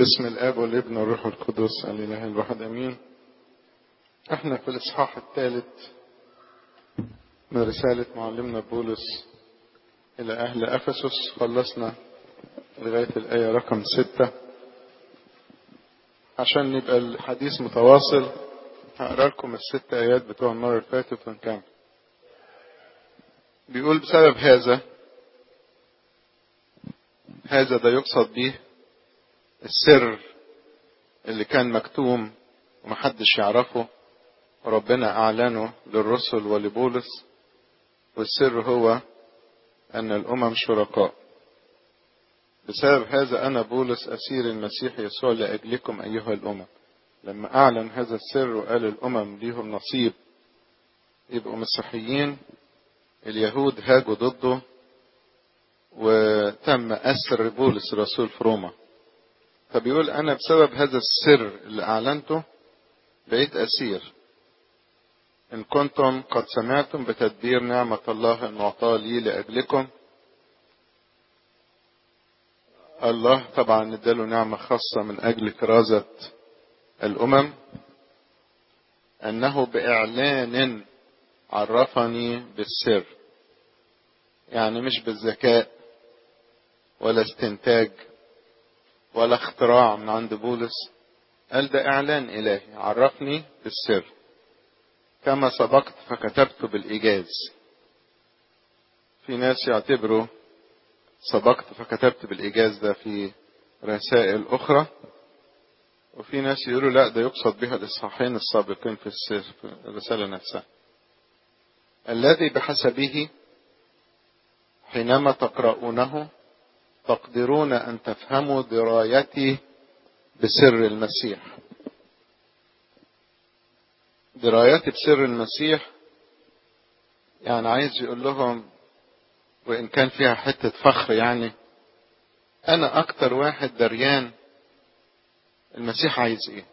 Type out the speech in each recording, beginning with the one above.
باسم الاب والابن والروح القدس الاله الواحد امين احنا في الاصحاح الثالث من رسالة معلمنا بولس الى اهل افسس خلصنا لغاية الاية رقم ستة عشان نبقى الحديث متواصل هقرا لكم الست ايات بتوع المرة اللي فاتت ونكمل بيقول بسبب هذا هذا ده يقصد به السر اللي كان مكتوم ومحدش يعرفه وربنا أعلنه للرسل ولبولس والسر هو أن الأمم شركاء بسبب هذا أنا بولس أسير المسيح يسوع لأجلكم أيها الأمم لما أعلن هذا السر وقال الأمم ليهم نصيب يبقوا مسيحيين اليهود هاجوا ضده وتم أسر بولس الرسول في روما فبيقول أنا بسبب هذا السر اللي أعلنته بقيت أسير إن كنتم قد سمعتم بتدبير نعمة الله المعطاة لي لأجلكم الله طبعا اداله نعمة خاصة من أجل كرازة الأمم أنه بإعلان عرفني بالسر يعني مش بالذكاء ولا استنتاج ولا اختراع من عند بولس قال ده اعلان الهي عرفني بالسر كما سبقت فكتبت بالايجاز في ناس يعتبروا سبقت فكتبت بالايجاز ده في رسائل اخرى وفي ناس يقولوا لا ده يقصد بها الاصحاحين السابقين في السر في الرساله نفسها الذي بحسبه حينما تقرؤونه تقدرون أن تفهموا درايتي بسر المسيح درايتي بسر المسيح يعني عايز يقول لهم وإن كان فيها حتة فخر يعني أنا أكتر واحد دريان المسيح عايز إيه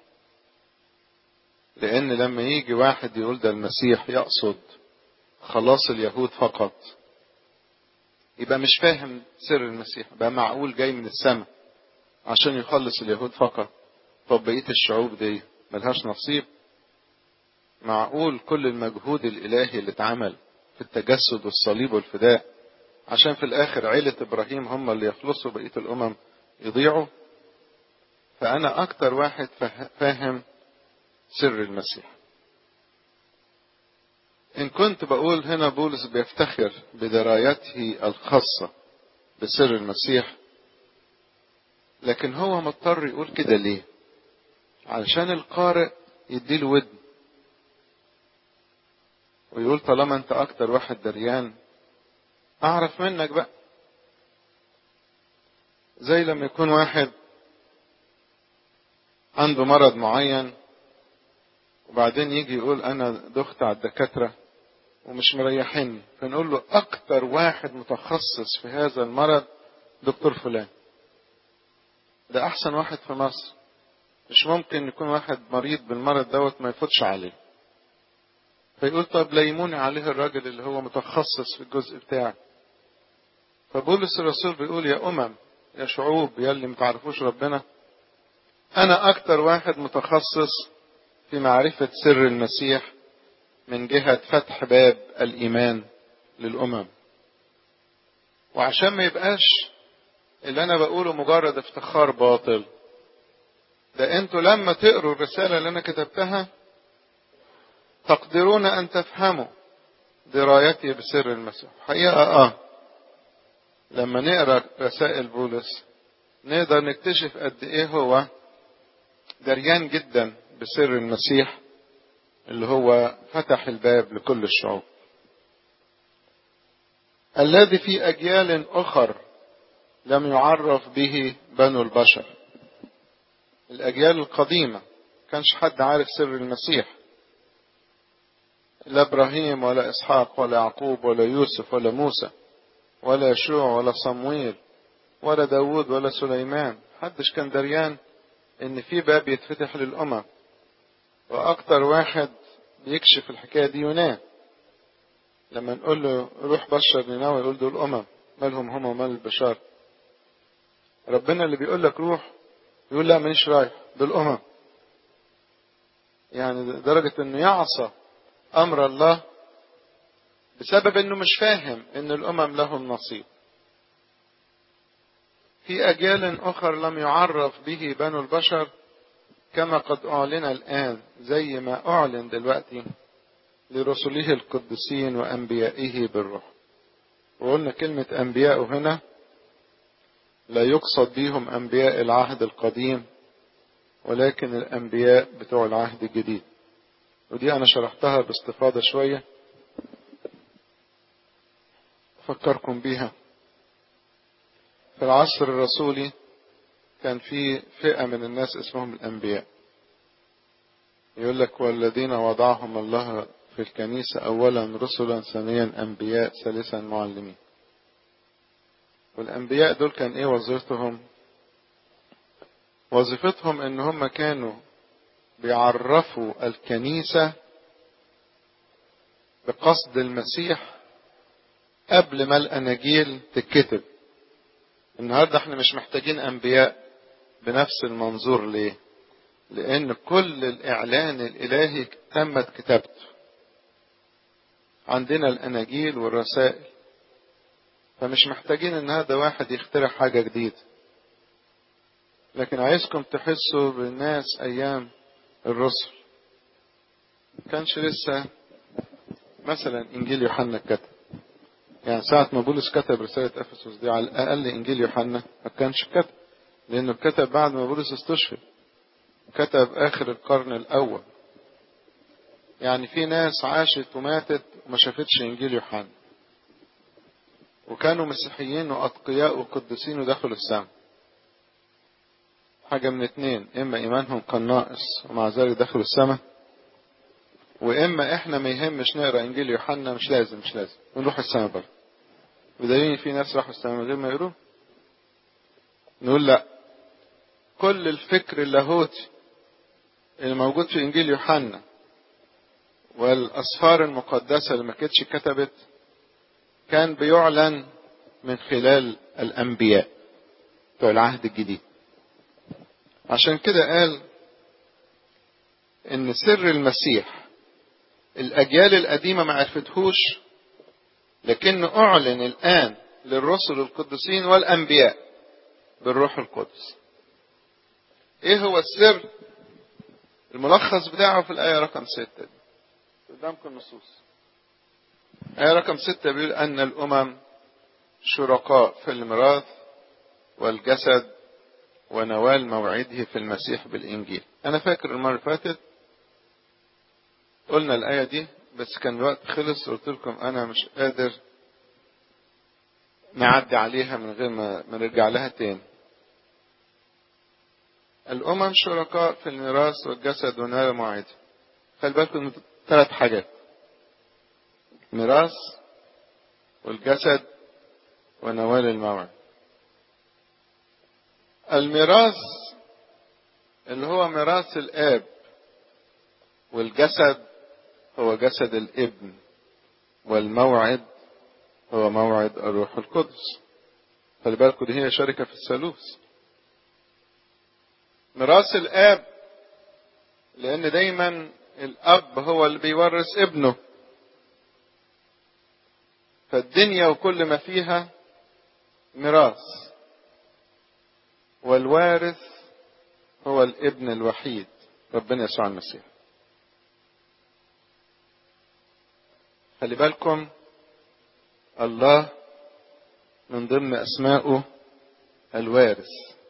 لأن لما يجي واحد يقول ده المسيح يقصد خلاص اليهود فقط يبقى مش فاهم سر المسيح بقى معقول جاي من السماء عشان يخلص اليهود فقط طب بقية الشعوب دي ملهاش نصيب معقول كل المجهود الإلهي اللي اتعمل في التجسد والصليب والفداء عشان في الآخر عيلة إبراهيم هم اللي يخلصوا بقية الأمم يضيعوا فأنا أكتر واحد فاهم سر المسيح إن كنت بقول هنا بولس بيفتخر بدرايته الخاصة بسر المسيح لكن هو مضطر يقول كده ليه علشان القارئ يديله ودن ويقول طالما انت اكتر واحد دريان اعرف منك بقى زي لما يكون واحد عنده مرض معين وبعدين يجي يقول انا دخت على الدكاتره ومش مريحني فنقول له اكتر واحد متخصص في هذا المرض دكتور فلان ده احسن واحد في مصر مش ممكن يكون واحد مريض بالمرض دوت ما يفوتش عليه فيقول طب ليموني عليه الراجل اللي هو متخصص في الجزء بتاعه فبولس الرسول بيقول يا امم يا شعوب يا اللي متعرفوش ربنا انا اكتر واحد متخصص في معرفة سر المسيح من جهة فتح باب الإيمان للأمم وعشان ما يبقاش اللي أنا بقوله مجرد افتخار باطل ده أنتوا لما تقروا الرسالة اللي أنا كتبتها تقدرون أن تفهموا درايتي بسر المسيح حقيقة آه لما نقرا رسائل بولس نقدر نكتشف قد إيه هو دريان جدا بسر المسيح اللي هو فتح الباب لكل الشعوب الذي في أجيال أخر لم يعرف به بنو البشر الأجيال القديمة كانش حد عارف سر المسيح لا إبراهيم ولا إسحاق ولا يعقوب ولا يوسف ولا موسى ولا يشوع ولا صمويل ولا داود ولا سليمان حدش كان دريان ان في باب يتفتح للامم واكتر واحد بيكشف الحكايه دي يونان لما نقول له روح بشر نينوى يقول دول امم مالهم هم ومال البشر ربنا اللي بيقول لك روح يقول لا مانيش رايح دول أمم يعني درجة انه يعصى امر الله بسبب انه مش فاهم ان الامم لهم نصيب في اجيال اخر لم يعرف به بنو البشر كما قد اعلن الان زي ما اعلن دلوقتي لرسله القديسين وانبيائه بالروح وقلنا كلمة انبياء هنا لا يقصد بهم انبياء العهد القديم ولكن الأنبياء بتوع العهد الجديد ودي أنا شرحتها باستفاضة شوية أفكركم بيها في العصر الرسولي كان في فئة من الناس اسمهم الأنبياء يقول لك والذين وضعهم الله في الكنيسة أولا رسلا ثانيا أنبياء ثالثا معلمين والأنبياء دول كان إيه وظيفتهم وظيفتهم ان هم كانوا بيعرفوا الكنيسة بقصد المسيح قبل ما الاناجيل تتكتب النهاردة احنا مش محتاجين انبياء بنفس المنظور ليه لان كل الاعلان الالهي تمت كتابته عندنا الاناجيل والرسائل فمش محتاجين ان هذا واحد يخترع حاجة جديدة لكن عايزكم تحسوا بالناس ايام الرسل كانش لسه مثلا انجيل يوحنا كتب يعني ساعة ما بولس كتب رسالة افسس دي على الاقل انجيل يوحنا ما كانش كتب لانه كتب بعد ما بولس استشهد كتب اخر القرن الاول يعني في ناس عاشت وماتت وما شافتش انجيل يوحنا وكانوا مسيحيين واتقياء وقديسين ودخلوا السماء حاجة من اتنين اما ايمانهم كان ناقص ومع ذلك دخلوا السماء واما احنا ما يهمش نقرا انجيل يوحنا مش لازم مش لازم ونروح السماء برضه بدليل في ناس راحوا السماء من غير ما يقروا نقول لا كل الفكر اللاهوتي اللي موجود في انجيل يوحنا والاسفار المقدسه اللي ما كانتش كتبت كان بيعلن من خلال الانبياء بتوع العهد الجديد عشان كده قال ان سر المسيح الاجيال القديمه ما عرفتهوش لكنه اعلن الان للرسل القديسين والانبياء بالروح القدس ايه هو السر الملخص بتاعه في الايه رقم ستة دي قدامكم النصوص آية رقم ستة بيقول أن الأمم شركاء في الميراث والجسد ونوال موعده في المسيح بالإنجيل أنا فاكر المرة اللي فاتت قلنا الآية دي بس كان الوقت خلص قلت لكم أنا مش قادر نعدي عليها من غير ما نرجع لها تاني الأمم شركاء في الميراث والجسد ونوال موعده خلي بالكم من ثلاث حاجات ميراث والجسد ونوال الموعد الميراث اللي هو ميراث الاب والجسد هو جسد الابن والموعد هو موعد الروح القدس خلي بالكم دي هي شركة في الثالوث ميراث الاب لان دايما الاب هو اللي بيورث ابنه فالدنيا وكل ما فيها ميراث والوارث هو الابن الوحيد ربنا يسوع المسيح خلي بالكم الله من ضمن اسمائه الوارث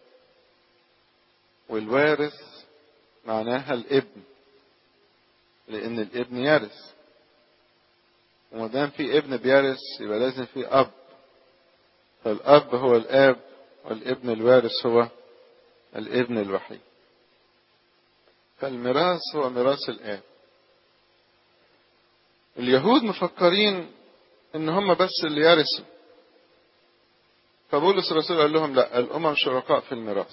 والوارث معناها الابن لان الابن يرث وما دام في ابن بيرث يبقى لازم في اب فالاب هو الاب والابن الوارث هو الابن الوحيد فالميراث هو ميراث الاب اليهود مفكرين ان هم بس اللي يرثوا فبولس الرسول قال لهم لا الامم شركاء في الميراث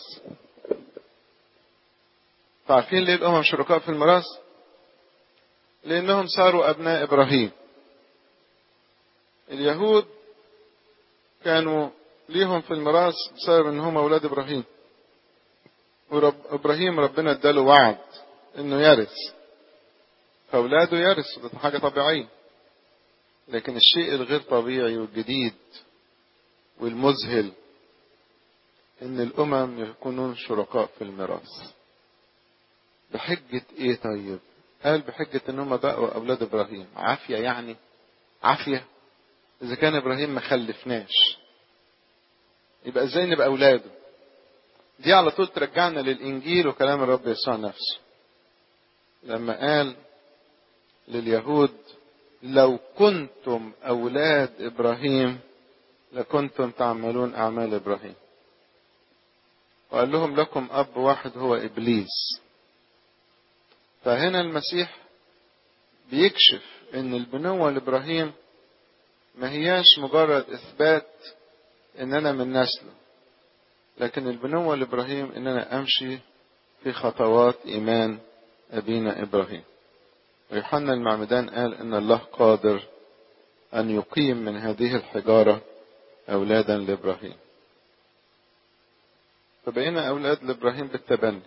فعارفين ليه الامم شركاء في الميراث لانهم صاروا ابناء ابراهيم اليهود كانوا ليهم في الميراث بسبب ان هم اولاد ابراهيم وإبراهيم ربنا اداله وعد إنه يرث فأولاده يرثوا ده حاجة طبيعية لكن الشيء الغير طبيعي والجديد والمذهل إن الأمم يكونون شركاء في الميراث بحجة إيه طيب؟ قال بحجة إن هم بقوا أولاد إبراهيم عافية يعني عافية إذا كان إبراهيم ما خلفناش يبقى إزاي نبقى أولاده؟ دي على طول ترجعنا للإنجيل وكلام الرب يسوع نفسه لما قال لليهود لو كنتم أولاد إبراهيم لكنتم تعملون أعمال إبراهيم وقال لهم لكم أب واحد هو إبليس فهنا المسيح بيكشف ان البنوة لابراهيم ما هياش مجرد اثبات ان انا من نسله لكن البنوة لابراهيم ان انا امشي في خطوات ايمان ابينا ابراهيم ويوحنا المعمدان قال ان الله قادر ان يقيم من هذه الحجارة اولادا لابراهيم فبقينا اولاد لابراهيم بالتبني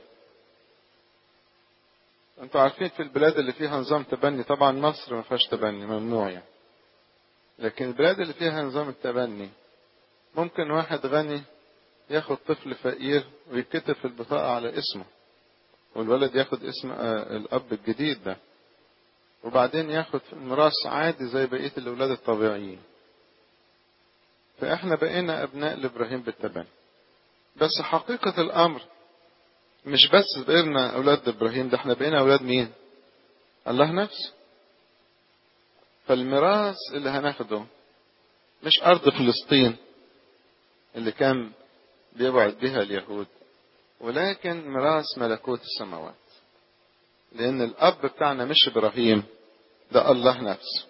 انتوا عارفين في البلاد اللي فيها نظام تبني طبعا مصر ما فيهاش تبني ممنوع يعني لكن البلاد اللي فيها نظام التبني ممكن واحد غني ياخد طفل فقير ويتكتب في البطاقة على اسمه والولد ياخد اسم الأب الجديد ده وبعدين ياخد الميراث عادي زي بقية الأولاد الطبيعيين فإحنا بقينا أبناء لإبراهيم بالتبني بس حقيقة الأمر مش بس بقينا أولاد إبراهيم ده احنا بقينا أولاد مين؟ الله نفسه. فالميراث اللي هناخده مش أرض فلسطين اللي كان بيبعد بها اليهود ولكن ميراث ملكوت السماوات. لأن الأب بتاعنا مش إبراهيم ده الله نفسه.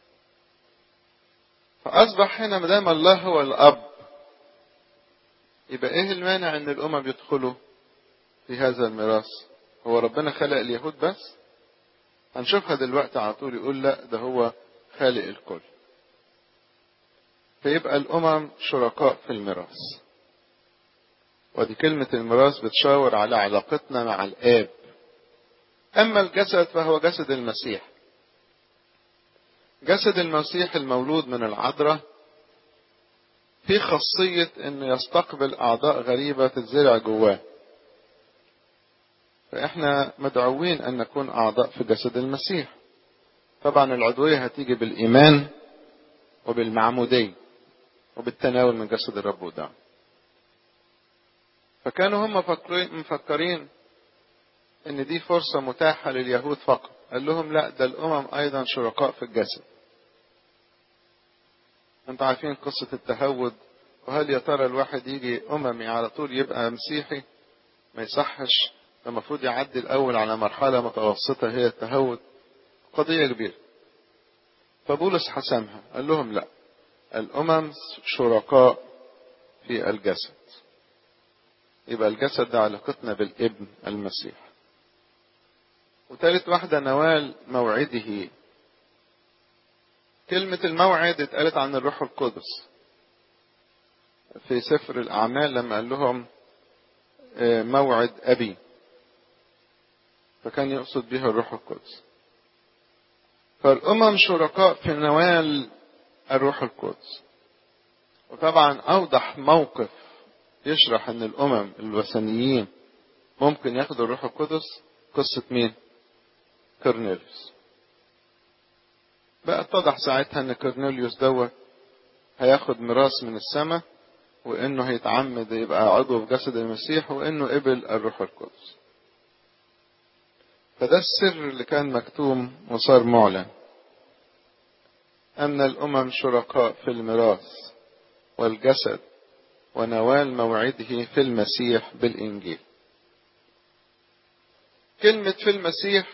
فأصبح هنا ما دام الله هو الأب يبقى إيه المانع إن الأمم يدخلوا في هذا الميراث هو ربنا خلق اليهود بس هنشوفها دلوقتي على طول يقول لا ده هو خالق الكل فيبقى الأمم شركاء في الميراث ودي كلمة الميراث بتشاور على علاقتنا مع الآب أما الجسد فهو جسد المسيح جسد المسيح المولود من العذراء في خاصية انه يستقبل اعضاء غريبة تتزرع جواه فاحنا مدعوين ان نكون اعضاء في جسد المسيح طبعا العضوية هتيجي بالايمان وبالمعمودية وبالتناول من جسد الرب ودعم فكانوا هم مفكرين ان دي فرصة متاحة لليهود فقط قال لهم لا ده الامم ايضا شركاء في الجسد انتوا عارفين قصة التهود وهل يا ترى الواحد يجي اممي على طول يبقى مسيحي ما يصحش المفروض يعدي الاول على مرحلة متوسطة هي التهود قضية كبيرة فبولس حسمها قال لهم لا الامم شركاء في الجسد يبقى الجسد ده علاقتنا بالابن المسيح وثالث واحدة نوال موعده كلمة الموعد اتقالت عن الروح القدس في سفر الأعمال لما قال لهم موعد أبي فكان يقصد بها الروح القدس فالأمم شركاء في نوال الروح القدس وطبعا أوضح موقف يشرح أن الأمم الوثنيين ممكن ياخدوا الروح القدس قصة مين؟ كورنيليوس بقى اتضح ساعتها ان كورنيليوس دوت هياخد ميراث من السماء وانه هيتعمد يبقى عضو في جسد المسيح وانه قبل الروح القدس فده السر اللي كان مكتوم وصار معلن ان الامم شركاء في الميراث والجسد ونوال موعده في المسيح بالانجيل كلمه في المسيح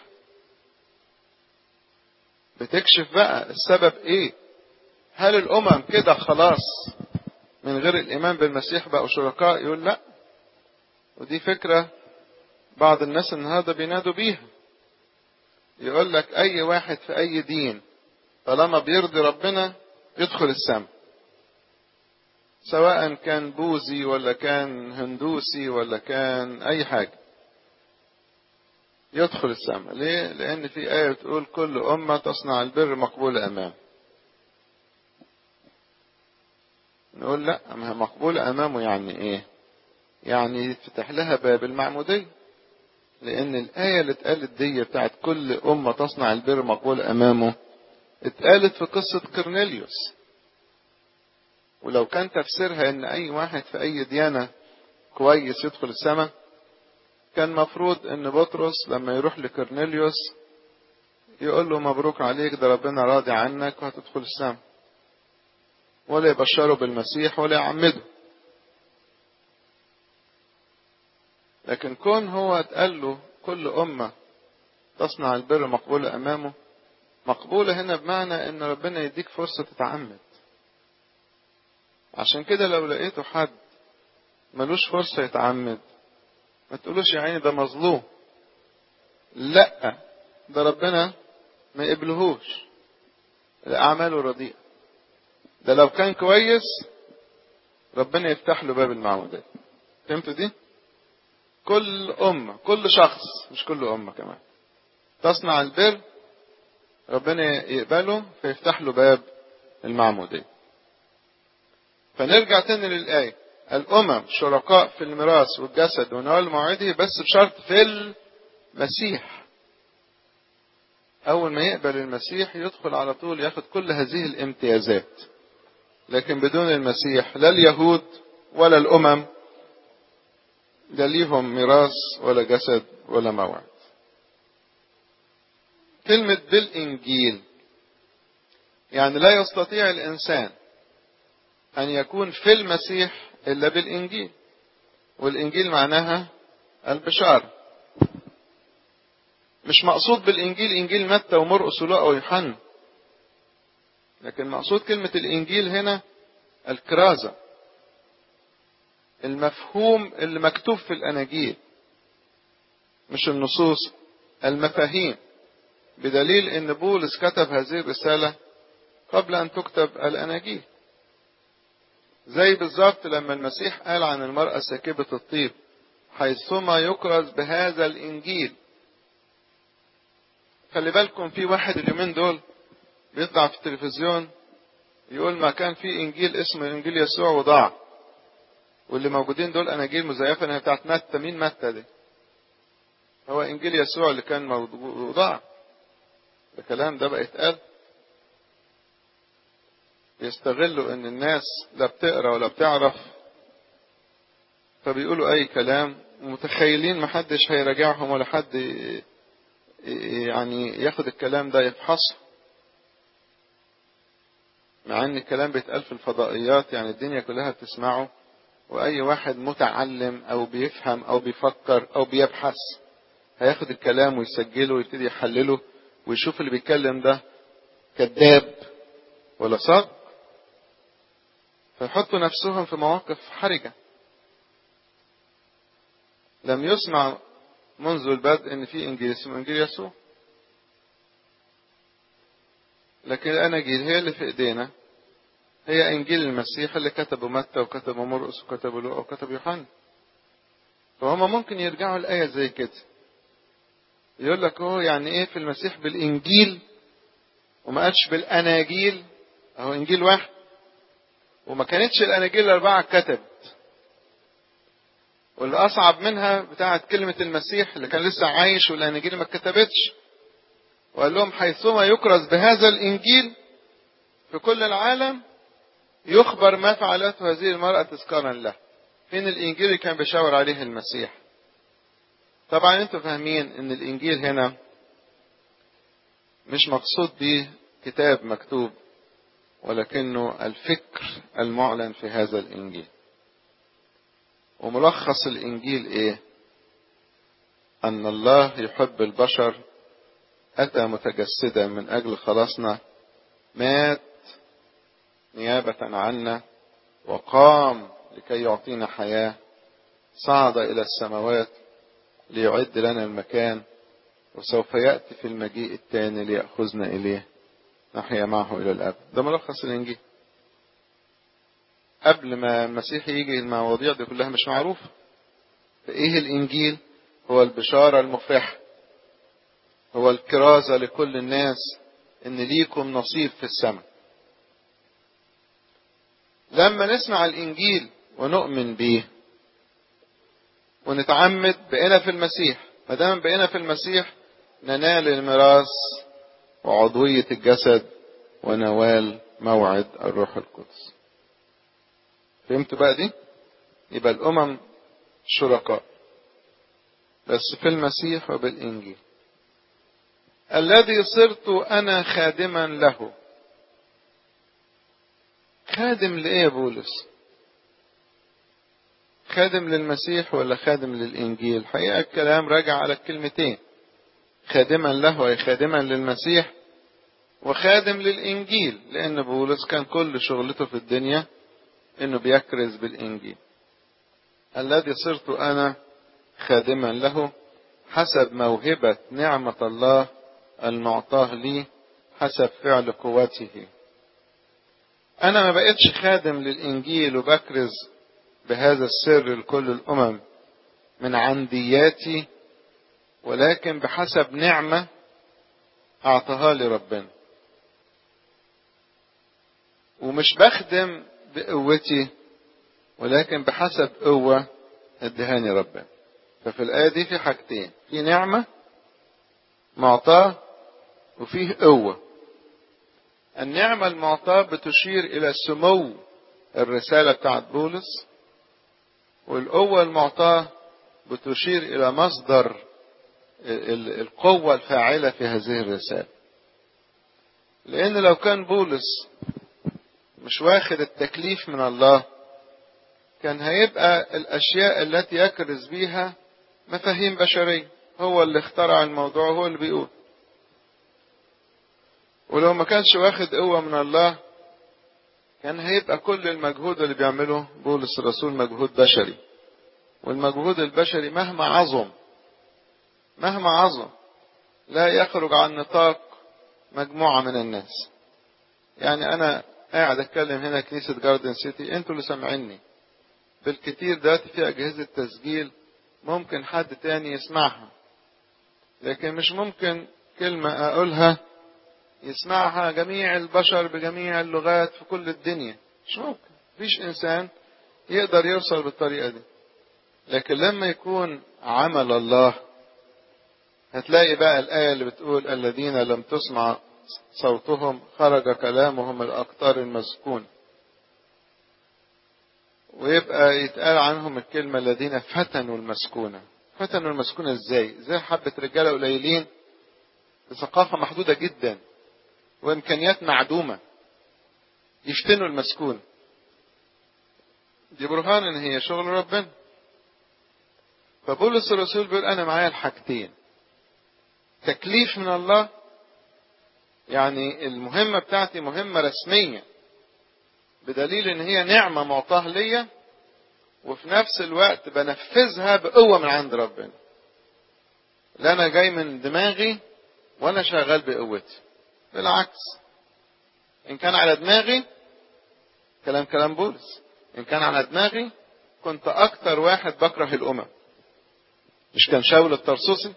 بتكشف بقى السبب ايه هل الامم كده خلاص من غير الايمان بالمسيح بقوا شركاء يقول لا ودي فكرة بعض الناس النهاردة بينادوا بيها يقول لك اي واحد في اي دين طالما بيرضي ربنا يدخل السماء سواء كان بوذي ولا كان هندوسي ولا كان أي حاجة يدخل السماء ليه؟ لأن في آية بتقول كل أمة تصنع البر مقبولة أمام نقول لا ما مقبولة أمامه يعني إيه؟ يعني يفتح لها باب المعمودية لأن الآية اللي اتقالت دي بتاعت كل أمة تصنع البر مقبول أمامه اتقالت في قصة كرنيليوس ولو كان تفسيرها إن أي واحد في أي ديانة كويس يدخل السماء كان مفروض إن بطرس لما يروح لكرنيليوس يقول له مبروك عليك ده ربنا راضي عنك وهتدخل السماء ولا يبشره بالمسيح ولا يعمده لكن كون هو اتقال له كل أمة تصنع البر مقبولة أمامه مقبولة هنا بمعنى إن ربنا يديك فرصة تتعمد عشان كده لو لقيته حد ملوش فرصة يتعمد ما تقولوش يا عيني ده مظلوم لا ده ربنا ما يقبلهوش أعماله رديئة ده لو كان كويس ربنا يفتح له باب المعمودية فهمتوا دي؟ كل أمة كل شخص مش كل أمة كمان تصنع البر ربنا يقبله فيفتح له باب المعمودية فنرجع تاني للآية الأمم شركاء في الميراث والجسد ونوال موعده بس بشرط في المسيح أول ما يقبل المسيح يدخل على طول ياخد كل هذه الامتيازات لكن بدون المسيح لا اليهود ولا الأمم لا ليهم ميراث ولا جسد ولا موعد كلمة بالإنجيل يعني لا يستطيع الإنسان أن يكون في المسيح إلا بالإنجيل والإنجيل معناها البشارة مش مقصود بالإنجيل إنجيل متى ومرقس ولوقا ويوحنا لكن مقصود كلمة الإنجيل هنا الكرازة المفهوم اللي مكتوب في الأناجيل مش النصوص المفاهيم بدليل ان بولس كتب هذه الرسالة قبل ان تكتب الاناجيل زي بالظبط لما المسيح قال عن المرأة ساكبة الطيب حيثما يكرز بهذا الانجيل خلي بالكم في واحد اليومين دول بيطلع في التلفزيون يقول ما كان في انجيل اسمه انجيل يسوع وضاع واللي موجودين دول اناجيل مزيفه انها بتاعت متى مين متى دي هو انجيل يسوع اللي كان وضاع الكلام ده بقى يتقال يستغلوا ان الناس لا بتقرا ولا بتعرف فبيقولوا اي كلام ومتخيلين محدش هيراجعهم ولا حد يعني ياخد الكلام ده يفحصه مع ان الكلام بيتقال في الفضائيات يعني الدنيا كلها بتسمعه واي واحد متعلم او بيفهم او بيفكر او بيبحث هياخد الكلام ويسجله ويبتدي يحلله ويشوف اللي بيتكلم ده كذاب ولا صادق فيحطوا نفسهم في مواقف حرجة لم يسمع منذ البدء ان في انجيل اسمه انجيل يسوع لكن الاناجيل هي اللي في ايدينا هي انجيل المسيح اللي كتبه متى وكتبه مرقس وكتبه لوقا وكتبه يوحنا فهم ممكن يرجعوا الايه زي كده يقول لك هو يعني ايه في المسيح بالانجيل وما قالش بالاناجيل اهو انجيل واحد وما كانتش الاناجيل الاربعه اتكتبت واللي اصعب منها بتاعه كلمه المسيح اللي كان لسه عايش والاناجيل ما اتكتبتش وقال لهم حيثما يكرز بهذا الانجيل في كل العالم يخبر ما فعلته هذه المرأة تذكارا له فين الانجيل اللي كان بيشاور عليه المسيح طبعا انتوا فاهمين ان الانجيل هنا مش مقصود به كتاب مكتوب ولكنه الفكر المعلن في هذا الانجيل وملخص الانجيل ايه ان الله يحب البشر اتى متجسدا من اجل خلاصنا مات نيابه عنا وقام لكي يعطينا حياه صعد الى السماوات ليعد لنا المكان وسوف يأتي في المجيء الثاني ليأخذنا إليه نحيا معه إلى الأبد ده ملخص الإنجيل قبل ما المسيح يجي المواضيع دي كلها مش معروفة فإيه الإنجيل هو البشارة المفرحة هو الكرازة لكل الناس إن ليكم نصيب في السماء لما نسمع الإنجيل ونؤمن بيه ونتعمد بقينا في المسيح ما دام بقينا في المسيح ننال الميراث وعضوية الجسد ونوال موعد الروح القدس فهمت بقى دي يبقى الأمم شركاء بس في المسيح وبالإنجيل الذي صرت أنا خادما له خادم لإيه يا بولس خادم للمسيح ولا خادم للإنجيل حقيقة الكلام راجع على الكلمتين خادما له أي خادما للمسيح وخادم للإنجيل لأن بولس كان كل شغلته في الدنيا إنه بيكرز بالإنجيل الذي صرت أنا خادما له حسب موهبة نعمة الله المعطاه لي حسب فعل قوته أنا ما بقتش خادم للإنجيل وبكرز بهذا السر لكل الأمم من عندياتي ولكن بحسب نعمة أعطاها لي ربنا ومش بخدم بقوتي ولكن بحسب قوة ادهاني ربنا ففي الآية دي في حاجتين في نعمة معطاة وفيه قوة النعمة المعطاة بتشير إلى سمو الرسالة بتاعت بولس والقوة المعطاة بتشير إلى مصدر القوة الفاعلة في هذه الرسالة لأن لو كان بولس مش واخد التكليف من الله كان هيبقى الأشياء التي يكرز بيها مفاهيم بشرية هو اللي اخترع الموضوع هو اللي بيقول ولو ما كانش واخد قوة من الله كان هيبقى كل المجهود اللي بيعمله بولس الرسول مجهود بشري والمجهود البشري مهما عظم مهما عظم لا يخرج عن نطاق مجموعة من الناس يعني أنا قاعد أتكلم هنا كنيسة جاردن سيتي أنتوا اللي سامعيني بالكتير دلوقتي في أجهزة تسجيل ممكن حد تاني يسمعها لكن مش ممكن كلمة أقولها يسمعها جميع البشر بجميع اللغات في كل الدنيا مش ممكن مفيش إنسان يقدر يوصل بالطريقة دي لكن لما يكون عمل الله هتلاقي بقى الآية اللي بتقول الذين لم تسمع صوتهم خرج كلامهم الأقطار المسكون ويبقى يتقال عنهم الكلمة الذين فتنوا المسكونة فتنوا المسكونة ازاي زي حبة رجالة قليلين بثقافة محدودة جدا وإمكانيات معدومة يفتنوا المسكون دي برهان ان هي شغل ربنا فبولس الرسول بيقول انا معايا الحاجتين تكليف من الله يعني المهمة بتاعتي مهمة رسمية بدليل ان هي نعمة معطاه ليا وفي نفس الوقت بنفذها بقوة من عند ربنا لا انا جاي من دماغي وانا شغال بقوتي بالعكس ان كان على دماغي كلام كلام بولس ان كان على دماغي كنت اكتر واحد بكره الامم مش كان شاول الطرسوسي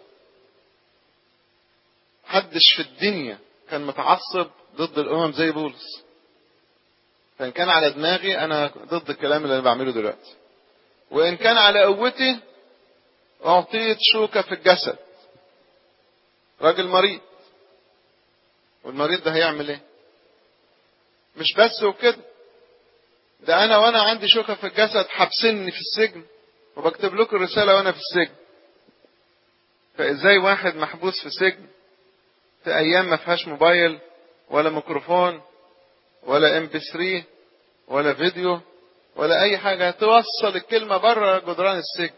محدش في الدنيا كان متعصب ضد الامم زي بولس فان كان على دماغي انا ضد الكلام اللي انا بعمله دلوقتي وان كان على قوتي اعطيت شوكه في الجسد راجل مريض والمريض ده هيعمل ايه مش بس وكده ده انا وانا عندي شوكه في الجسد حابسني في السجن وبكتب لكم الرساله وانا في السجن فازاي واحد محبوس في سجن في ايام ما فيهاش موبايل ولا ميكروفون ولا ام بي 3 ولا فيديو ولا اي حاجه توصل الكلمه بره جدران السجن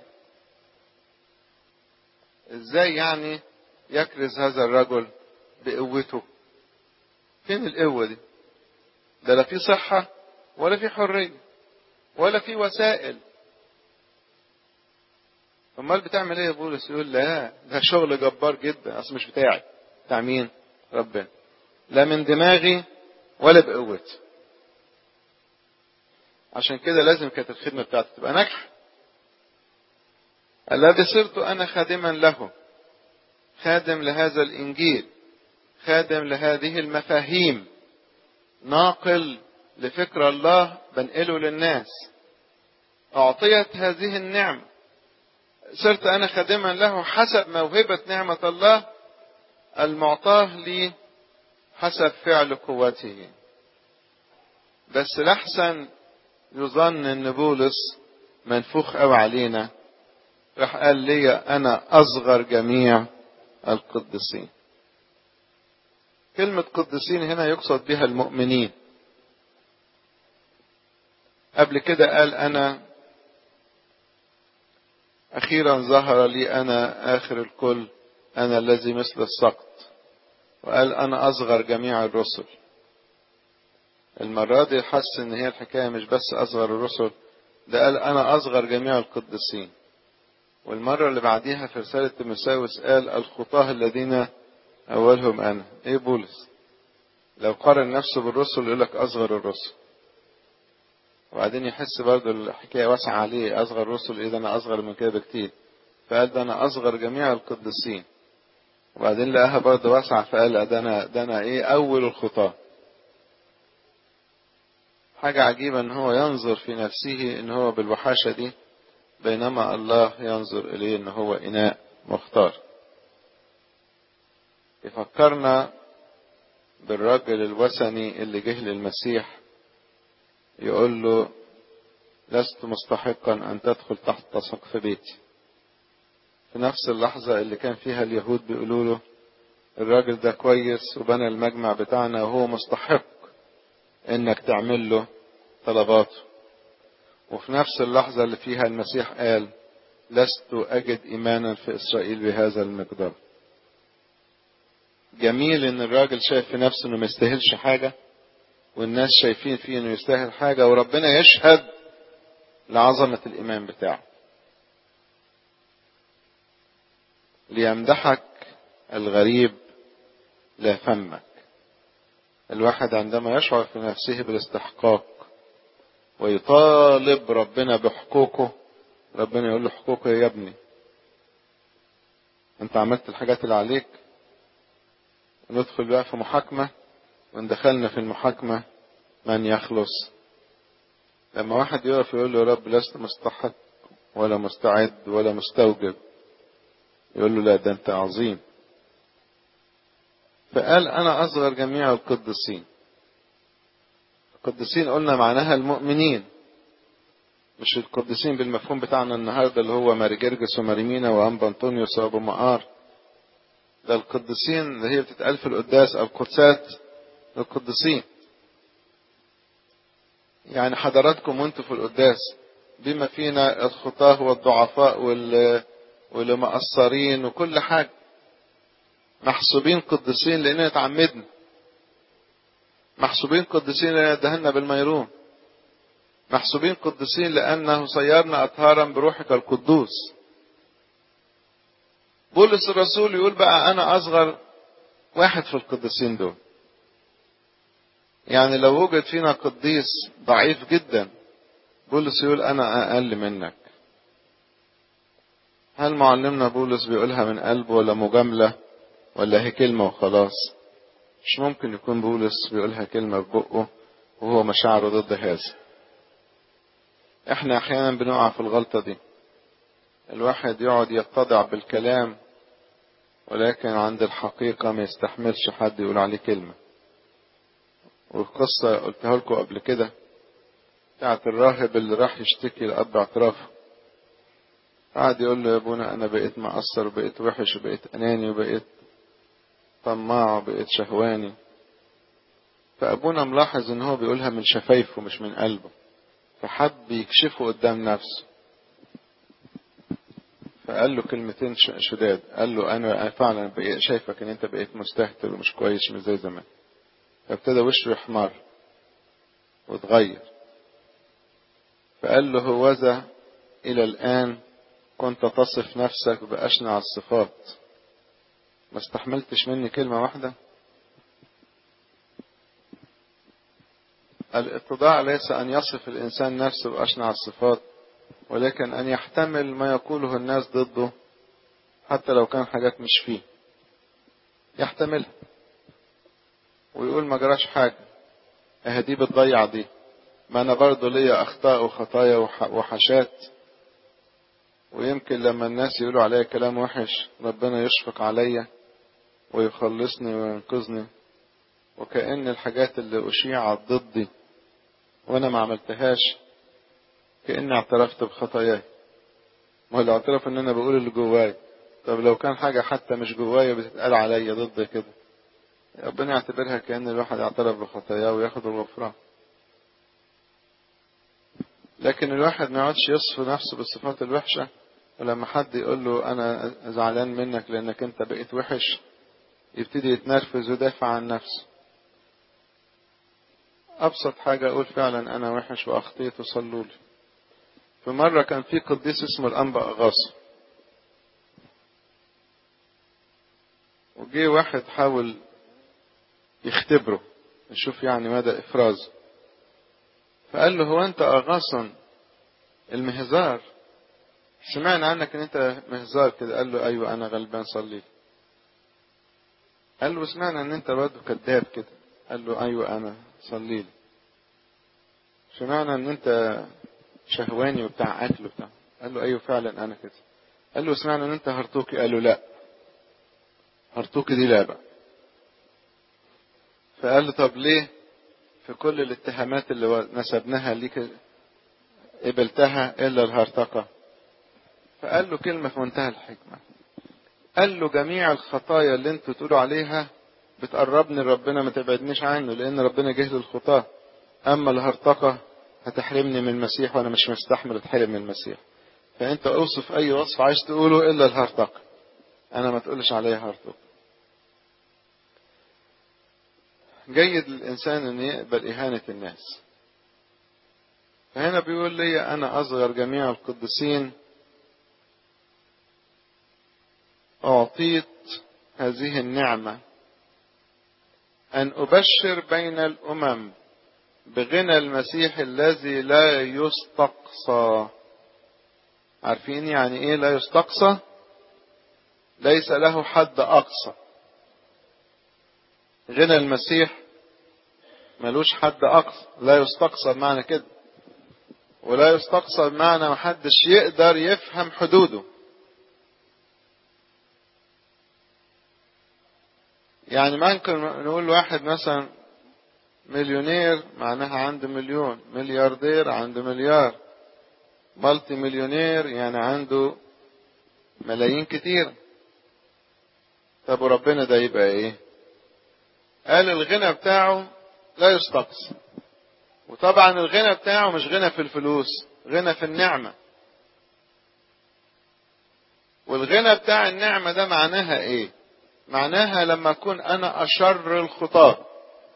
ازاي يعني يكرز هذا الرجل بقوته فين القوه دي ده لا في صحه ولا في حريه ولا في وسائل امال بتعمل ايه يا بولس يقول لا ده شغل جبار جدا اصل مش بتاعي بتاع مين ربنا لا من دماغي ولا بقوتي عشان كده لازم كانت الخدمة بتاعته تبقى ناجحة الذي صرت أنا خادما له خادم لهذا الإنجيل خادم لهذه المفاهيم ناقل لفكر الله بنقله للناس أعطيت هذه النعمة صرت أنا خادما له حسب موهبة نعمة الله المعطاه لي حسب فعل قوته بس لحسن يظن ان بولس منفوخ قوي علينا راح قال لي انا اصغر جميع القديسين كلمة قديسين هنا يقصد بها المؤمنين قبل كده قال انا اخيرا ظهر لي انا اخر الكل انا الذي مثل السقط وقال انا اصغر جميع الرسل المرة دي حس ان هي الحكاية مش بس اصغر الرسل ده قال انا اصغر جميع القديسين والمرة اللي بعديها في رسالة تيموثاوس قال الخطاه الذين اولهم انا ايه بولس لو قارن نفسه بالرسل يقول لك اصغر الرسل وبعدين يحس برضه الحكاية واسعة عليه اصغر الرسل ايه ده انا اصغر من كده بكتير فقال ده انا اصغر جميع القديسين وبعدين لقاها برضه واسعة فقال ده انا ده انا ايه اول الخطاه حاجة عجيبة ان هو ينظر في نفسه ان هو بالوحاشة دي بينما الله ينظر اليه ان هو اناء مختار يفكرنا بالراجل الوثني اللي جه للمسيح يقول له لست مستحقا ان تدخل تحت سقف بيتي في نفس اللحظة اللي كان فيها اليهود بيقولوا له الراجل ده كويس وبنى المجمع بتاعنا وهو مستحق انك تعمل له طلباته وفي نفس اللحظة اللي فيها المسيح قال لست أجد إيمانا في إسرائيل بهذا المقدار جميل إن الراجل شايف في نفسه إنه ما يستاهلش حاجة والناس شايفين فيه إنه يستاهل حاجة وربنا يشهد لعظمة الإيمان بتاعه ليمدحك الغريب لا فمك الواحد عندما يشعر في نفسه بالاستحقاق ويطالب ربنا بحقوقه ربنا يقول له حقوقه يا ابني انت عملت الحاجات اللي عليك ندخل بقى في محاكمة وان دخلنا في المحاكمة من يخلص لما واحد يقف يقول له يا رب لست مستحق ولا مستعد ولا مستوجب يقول له لا ده انت عظيم فقال انا اصغر جميع القديسين القديسين قلنا معناها المؤمنين مش القديسين بالمفهوم بتاعنا النهارده اللي هو ماري جرجس وماريمينا وانبا انطونيوس وابو مقار ده القديسين اللي هي بتتقال في القداس القدسات القديسين يعني حضراتكم وانتوا في القداس بما فينا الخطاه والضعفاء وال واللي مقصرين وكل حاجه محسوبين قديسين لاننا اتعمدنا محسوبين قديسين لان دهنا بالميرون محسوبين قديسين لانه صيرنا اطهارا بروحك القدوس بولس الرسول يقول بقى انا اصغر واحد في القديسين دول يعني لو وجد فينا قديس ضعيف جدا بولس يقول انا اقل منك هل معلمنا بولس بيقولها من قلبه ولا مجاملة ولا هي كلمة وخلاص مش ممكن يكون بولس بيقولها كلمة ببقه وهو مشاعره ضد هذا احنا احيانا بنقع في الغلطة دي الواحد يقعد يتضع بالكلام ولكن عند الحقيقة ما يستحملش حد يقول عليه كلمة والقصة قلتها لكم قبل كده بتاعت الراهب اللي راح يشتكي لأب اعترافه قعد يقول له يا ابونا انا بقيت مقصر وبقيت وحش وبقيت اناني وبقيت طماع وبقيت شهواني فابونا ملاحظ ان هو بيقولها من شفايفه مش من قلبه فحب يكشفه قدام نفسه فقال له كلمتين شداد قال له انا فعلا بقيت شايفك ان انت بقيت مستهتر ومش كويس مش زي زمان فابتدى وشه يحمر واتغير فقال له هوذا الى الان كنت تصف نفسك بأشنع الصفات ما استحملتش مني كلمة واحدة الاتضاع ليس أن يصف الإنسان نفسه بأشنع الصفات ولكن أن يحتمل ما يقوله الناس ضده حتى لو كان حاجات مش فيه يحتملها ويقول ما جراش حاجة اه دي بتضيع دي ما أنا برضه ليا أخطاء وخطايا وحشات ويمكن لما الناس يقولوا عليا كلام وحش ربنا يشفق عليا ويخلصني وينقذني وكأن الحاجات اللي أشيعت ضدي وأنا ما عملتهاش كأني اعترفت بخطاياي ما هو الاعتراف إن أنا بقول اللي جواي طب لو كان حاجة حتى مش جوايا بتتقال عليا ضد كده ربنا يعتبرها كأن الواحد اعترف بخطاياه وياخد الغفران لكن الواحد ما يقعدش يصف نفسه بالصفات الوحشة ولما حد يقول له أنا زعلان منك لأنك أنت بقيت وحش يبتدي يتنرفز ويدافع عن نفسه أبسط حاجة أقول فعلا أنا وحش وأخطيت وصلوا لي في مرة كان في قديس اسمه الأنبا أغاص وجي واحد حاول يختبره يشوف يعني مدى إفرازه فقال له هو أنت أغاصا المهزار سمعنا عنك ان انت مهزار كده قال له ايوه انا غلبان صلي قال له سمعنا ان انت برضه كذاب كده قال له ايوه انا صلي لي سمعنا ان انت شهواني وبتاع اكل وبتاع قال له ايوه فعلا انا كده قال له سمعنا ان انت هرطوكي قال له لا هرطوكي دي لا بقى فقال له طب ليه في كل الاتهامات اللي نسبناها ليك قبلتها الا الهرطقه فقال له كلمة في منتهى الحكمة قال له جميع الخطايا اللي انتوا تقولوا عليها بتقربني لربنا ما تبعدنيش عنه لان ربنا جه للخطاة اما الهرطقة هتحرمني من المسيح وانا مش مستحمل اتحرم من المسيح فانت اوصف اي وصف عايز تقوله الا الهرطقة انا ما تقولش عليا هرطقة جيد للانسان ان يقبل اهانة الناس فهنا بيقول لي انا اصغر جميع القديسين أعطيت هذه النعمة أن أبشر بين الأمم بغنى المسيح الذي لا يستقصى عارفين يعني إيه لا يستقصى ليس له حد أقصى غنى المسيح ملوش حد أقصى لا يستقصى بمعنى كده ولا يستقصى بمعنى محدش يقدر يفهم حدوده يعني ممكن نقول واحد مثلا مليونير معناها عنده مليون ملياردير عنده مليار مالتي مليونير يعني عنده ملايين كتير طب وربنا ده يبقى ايه قال الغنى بتاعه لا يستقصى وطبعا الغنى بتاعه مش غنى في الفلوس غنى في النعمة والغنى بتاع النعمة ده معناها ايه معناها لما أكون أنا أشر الخطاة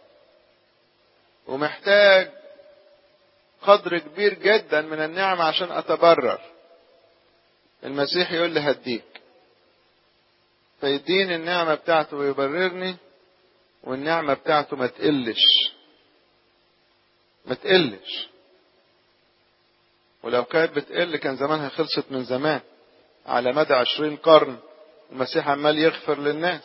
ومحتاج قدر كبير جدا من النعمة عشان أتبرر المسيح يقول لي هديك فيديني النعمة بتاعته ويبررني والنعمة بتاعته ما تقلش ما تقلش ولو كانت بتقل كان زمانها خلصت من زمان على مدى عشرين قرن المسيح عمال يغفر للناس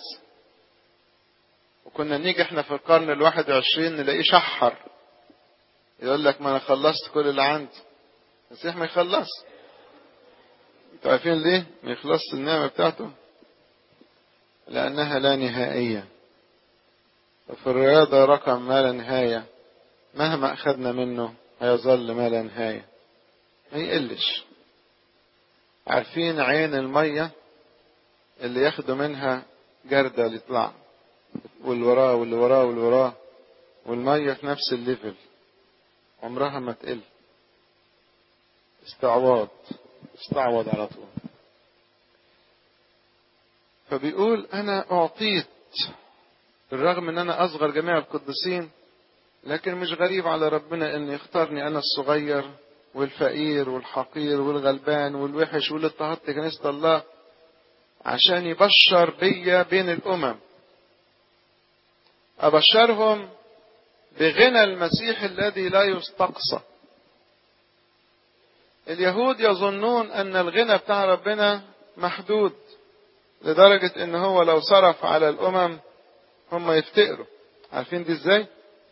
وكنا نيجي احنا في القرن الواحد وعشرين نلاقيه شحر يقول لك ما انا خلصت كل اللي عندي المسيح ما يخلص انتوا عارفين ليه ما يخلصش النعمة بتاعته لأنها لا نهائية وفي الرياضة رقم ما لا نهاية مهما أخذنا منه هيظل ما لا نهاية ما يقلش عارفين عين المية اللي ياخدوا منها جردة اللي يطلع واللي وراه واللي وراه واللي وراه والمية في نفس الليفل عمرها ما تقل استعواض استعوض على طول فبيقول انا اعطيت بالرغم ان انا اصغر جميع القديسين لكن مش غريب على ربنا ان يختارني انا الصغير والفقير والحقير والغلبان والوحش واللي اضطهدت كنيسة الله عشان يبشر بيا بين الامم ابشرهم بغنى المسيح الذي لا يستقصى اليهود يظنون ان الغنى بتاع ربنا محدود لدرجة ان هو لو صرف على الامم هم يفتقروا عارفين دي ازاي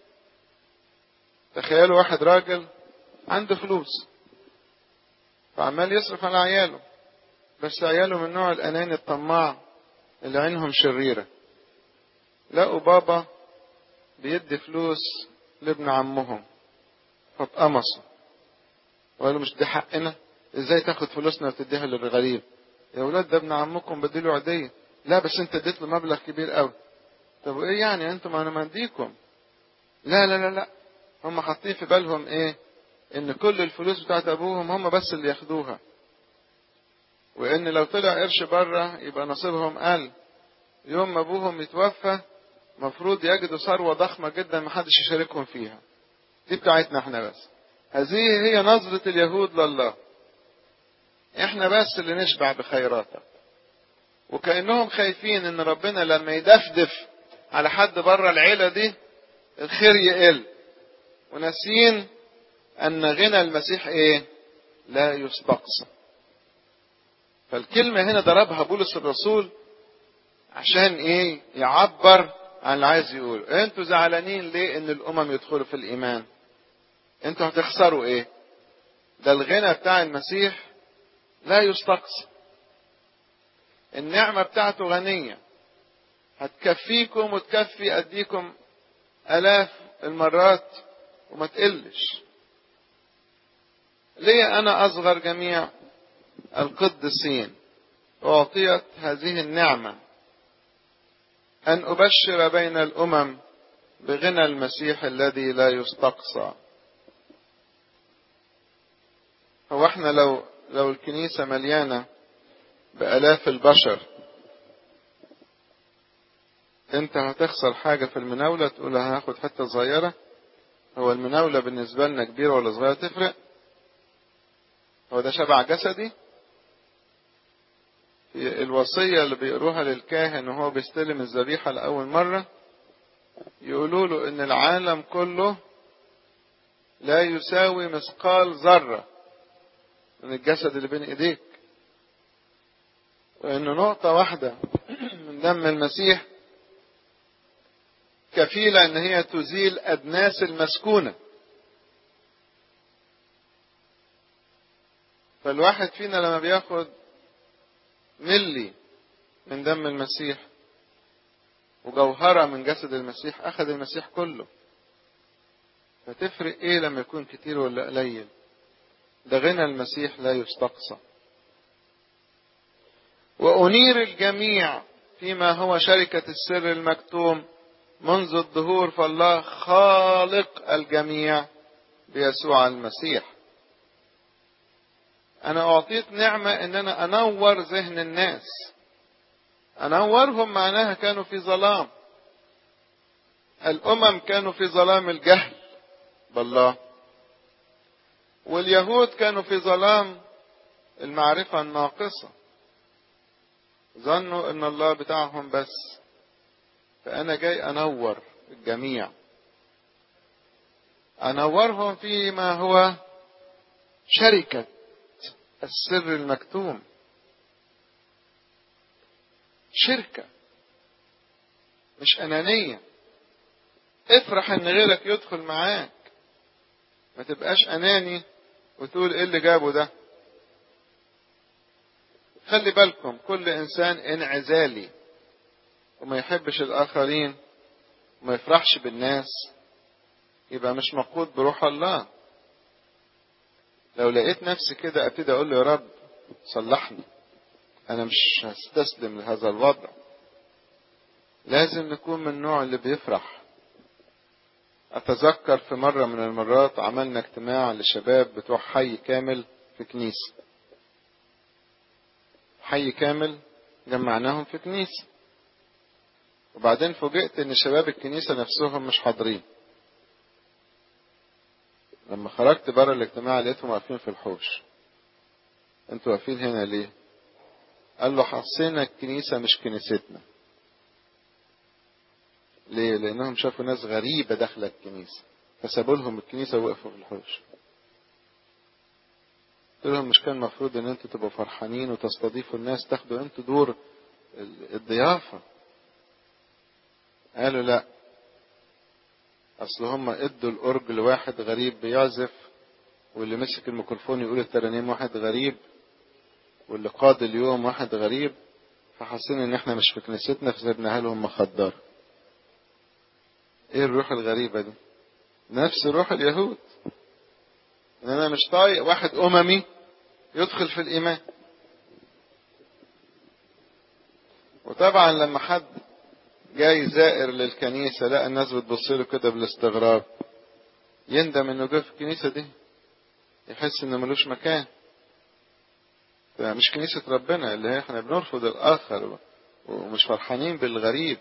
تخيلوا واحد راجل عنده فلوس فعمال يصرف على عياله بس عياله من نوع الاناني الطماع اللي عينهم شريرة لقوا بابا بيدي فلوس لابن عمهم فاتقمصوا وقالوا مش دي حقنا ازاي تاخد فلوسنا وتديها للغريب يا ولاد ده ابن عمكم بديله عدية لا بس انت اديت له مبلغ كبير قوي طب وايه يعني انتم انا مديكم لا لا لا لا هم حاطين في بالهم ايه ان كل الفلوس بتاعت ابوهم هم بس اللي ياخدوها وان لو طلع قرش بره يبقى نصيبهم قل يوم ما ابوهم يتوفى مفروض يجدوا ثروة ضخمة جدا محدش يشاركهم فيها دي بتاعتنا احنا بس هذه هي نظرة اليهود لله احنا بس اللي نشبع بخيراتك وكأنهم خايفين ان ربنا لما يدفدف على حد بره العيلة دي الخير يقل وناسين ان غنى المسيح ايه لا يستقصى فالكلمة هنا ضربها بولس الرسول عشان ايه يعبر عن اللي عايز يقول انتوا زعلانين ليه ان الامم يدخلوا في الايمان انتوا هتخسروا ايه ده الغنى بتاع المسيح لا يستقصى النعمة بتاعته غنية هتكفيكم وتكفي أديكم ألاف المرات وما تقلش ليه أنا أصغر جميع القدسين أعطيت هذه النعمة أن أبشر بين الأمم بغنى المسيح الذي لا يستقصى هو احنا لو لو الكنيسة مليانة بآلاف البشر انت هتخسر حاجة في المناولة تقول هاخد حتة صغيرة هو المناولة بالنسبة لنا كبيرة ولا صغيرة تفرق هو ده شبع جسدي الوصية اللي بيقروها للكاهن وهو بيستلم الذبيحة لأول مرة يقولوا له إن العالم كله لا يساوي مثقال ذرة من الجسد اللي بين إيديك وإن نقطة واحدة من دم المسيح كفيلة إن هي تزيل أدناس المسكونة فالواحد فينا لما بياخد ملي من دم المسيح وجوهرة من جسد المسيح أخذ المسيح كله فتفرق إيه لما يكون كتير ولا قليل ده غنى المسيح لا يستقصى وأنير الجميع فيما هو شركة السر المكتوم منذ الظهور فالله خالق الجميع بيسوع المسيح أنا أعطيت نعمة إن أنا أنور ذهن الناس أنورهم معناها كانوا في ظلام الأمم كانوا في ظلام الجهل بالله واليهود كانوا في ظلام المعرفة الناقصة ظنوا ان الله بتاعهم بس فانا جاي انور الجميع انورهم فيما هو شركة السر المكتوم شركة مش انانية افرح ان غيرك يدخل معاك ما تبقاش اناني وتقول ايه اللي جابه ده خلي بالكم كل انسان انعزالي وما يحبش الاخرين وما يفرحش بالناس يبقى مش مقود بروح الله لو لقيت نفسي كده ابتدي اقول له يا رب صلحني انا مش هستسلم لهذا الوضع لازم نكون من النوع اللي بيفرح اتذكر في مرة من المرات عملنا اجتماع لشباب بتوع حي كامل في كنيسة حي كامل جمعناهم في كنيسة وبعدين فوجئت ان شباب الكنيسة نفسهم مش حاضرين لما خرجت بره الاجتماع لقيتهم واقفين في الحوش انتوا واقفين هنا ليه قال له حسينا الكنيسة مش كنيستنا ليه؟ لأنهم شافوا ناس غريبة داخلة الكنيسة فسابوا لهم الكنيسة ووقفوا في الحوش قلت لهم مش كان المفروض ان انتوا تبقوا فرحانين وتستضيفوا الناس تاخدوا انتوا دور الضيافة قالوا لا اصل هم ادوا الارج لواحد غريب بيعزف واللي مسك الميكروفون يقول الترانيم واحد غريب واللي قاد اليوم واحد غريب فحاسين ان احنا مش في كنيستنا فسيبناها لهم مخدر ايه الروح الغريبة دي نفس روح اليهود ان انا مش طايق واحد اممي يدخل في الايمان وطبعا لما حد جاي زائر للكنيسة لقى الناس بتبص له كده بالاستغراب يندم انه جه في الكنيسة دي يحس انه ملوش مكان مش كنيسة ربنا اللي هي احنا بنرفض الاخر ومش فرحانين بالغريب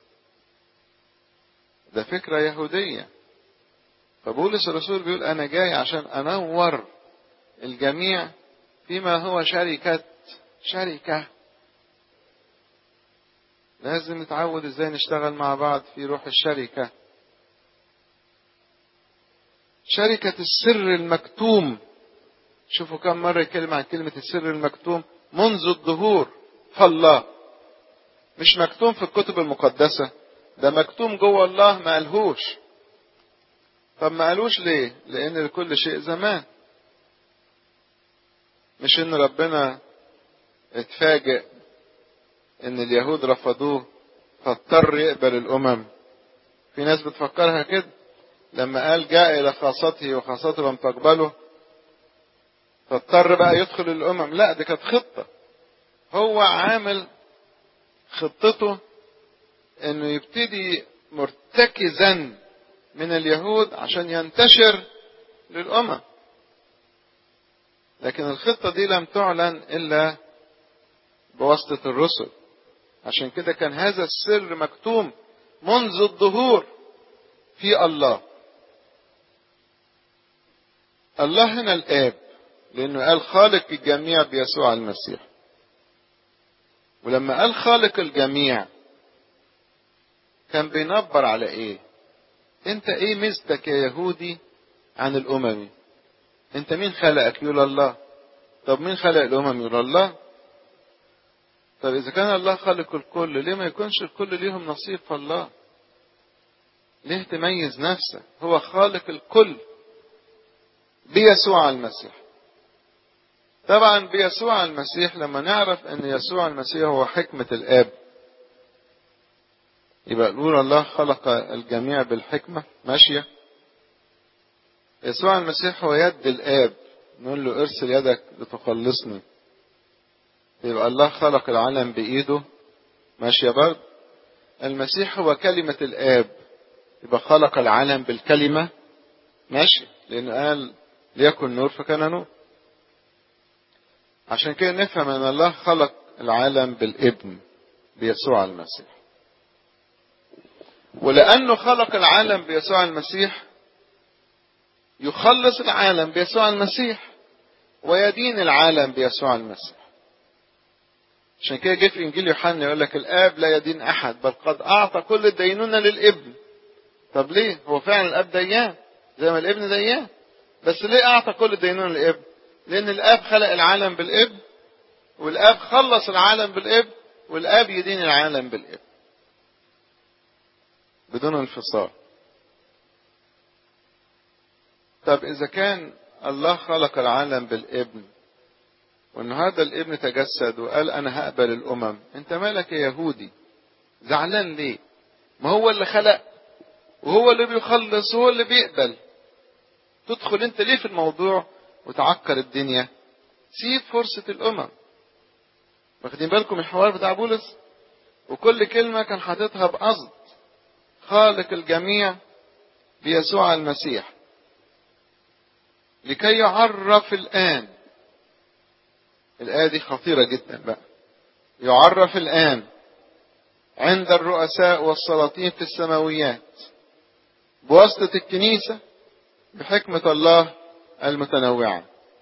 ده فكرة يهودية فبولس الرسول بيقول انا جاي عشان انور الجميع فيما هو شركة شركة لازم نتعود ازاي نشتغل مع بعض في روح الشركة شركة السر المكتوم شوفوا كم مرة يتكلم عن كلمة السر المكتوم منذ الظهور فالله مش مكتوم في الكتب المقدسة ده مكتوم جوه الله ما قالهوش طب ما قالوش ليه لان لكل شيء زمان مش ان ربنا اتفاجئ ان اليهود رفضوه فاضطر يقبل الامم في ناس بتفكرها كده لما قال جاء الى خاصته وخاصته لم تقبله فاضطر بقى يدخل الامم لا دي كانت خطه هو عامل خطته انه يبتدي مرتكزا من اليهود عشان ينتشر للامم لكن الخطه دي لم تعلن الا بواسطه الرسل عشان كده كان هذا السر مكتوم منذ الظهور في الله الله هنا الاب لانه قال خالق الجميع بيسوع المسيح ولما قال خالق الجميع كان بينبر على ايه انت ايه ميزتك يا يهودي عن الاممي انت مين خلقك يقول الله طب مين خلق الامم يقول الله طب اذا كان الله خالق الكل ليه ما يكونش الكل ليهم نصيب في الله ليه تميز نفسك هو خالق الكل بيسوع المسيح طبعا بيسوع المسيح لما نعرف ان يسوع المسيح هو حكمة الاب يبقى نقول الله خلق الجميع بالحكمة ماشية يسوع المسيح هو يد الاب نقول له ارسل يدك لتخلصني يبقى الله خلق العالم بإيده ماشية برضه المسيح هو كلمة الآب يبقى خلق العالم بالكلمة ماشي لأنه قال ليكن نور فكان نور عشان كده نفهم أن الله خلق العالم بالابن بيسوع المسيح ولأنه خلق العالم بيسوع المسيح يخلص العالم بيسوع المسيح ويدين العالم بيسوع المسيح عشان كده جه في انجيل يوحنا يقول لك الاب لا يدين احد بل قد اعطى كل الدينونه للابن طب ليه هو فعلا الاب ديان زي ما الابن ديان بس ليه اعطى كل الدينونه للابن لان الاب خلق العالم بالابن والاب خلص العالم بالابن والاب يدين العالم بالابن بدون انفصال طب اذا كان الله خلق العالم بالابن وان هذا الابن تجسد وقال انا هقبل الامم انت مالك يا يهودي زعلان ليه ما هو اللي خلق وهو اللي بيخلص وهو اللي بيقبل تدخل انت ليه في الموضوع وتعكر الدنيا سيب فرصة الامم واخدين بالكم الحوار بتاع بولس وكل كلمة كان حاططها بقصد خالق الجميع بيسوع المسيح لكي يعرف الآن الآية دي خطيرة جدا بقى يعرف الآن عند الرؤساء والسلاطين في السماويات بواسطة الكنيسة بحكمة الله المتنوعة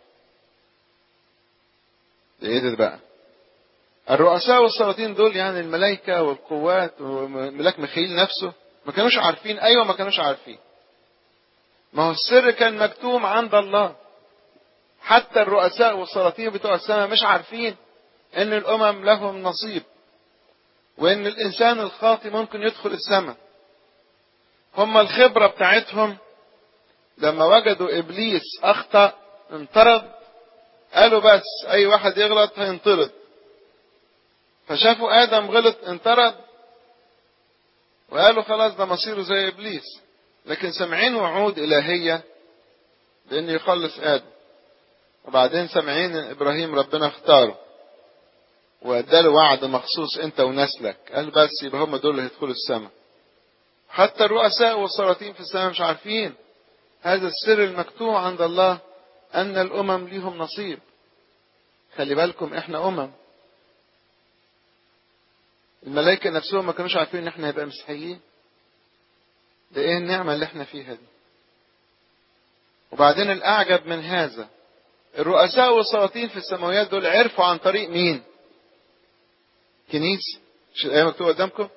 ده ايه ده بقى الرؤساء والسلاطين دول يعني الملائكة والقوات وملاك ميخائيل نفسه ما كانوش عارفين ايوه ما كانوش عارفين ما هو السر كان مكتوم عند الله حتى الرؤساء والسلاطين بتوع السماء مش عارفين ان الامم لهم نصيب وان الانسان الخاطي ممكن يدخل السماء هم الخبرة بتاعتهم لما وجدوا ابليس اخطأ انطرد قالوا بس اي واحد يغلط هينطرد فشافوا ادم غلط انطرد وقالوا خلاص ده مصيره زي ابليس لكن سامعين وعود الهيه بان يخلص ادم وبعدين سامعين ان ابراهيم ربنا اختاره واداله وعد مخصوص انت ونسلك قال بس يبقى هم دول اللي هيدخلوا السماء حتى الرؤساء والسلاطين في السماء مش عارفين هذا السر المكتوب عند الله ان الامم ليهم نصيب خلي بالكم احنا امم الملائكة نفسهم ما كانوش عارفين ان احنا هيبقى مسيحيين ده ايه النعمة اللي احنا فيها دي وبعدين الاعجب من هذا الرؤساء والسلاطين في السماويات دول عرفوا عن طريق مين كنيسة مش الآية مكتوبة قدامكم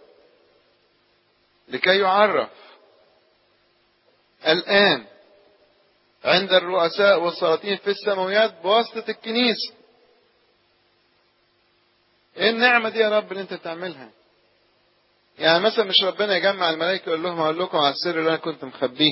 لكي يعرف الآن عند الرؤساء والسلاطين في السماويات بواسطة الكنيسة ايه النعمة دي يا رب اللي انت بتعملها يعني مثلا مش ربنا يجمع الملائكة يقول لهم اقول لكم على السر اللي انا كنت مخبيه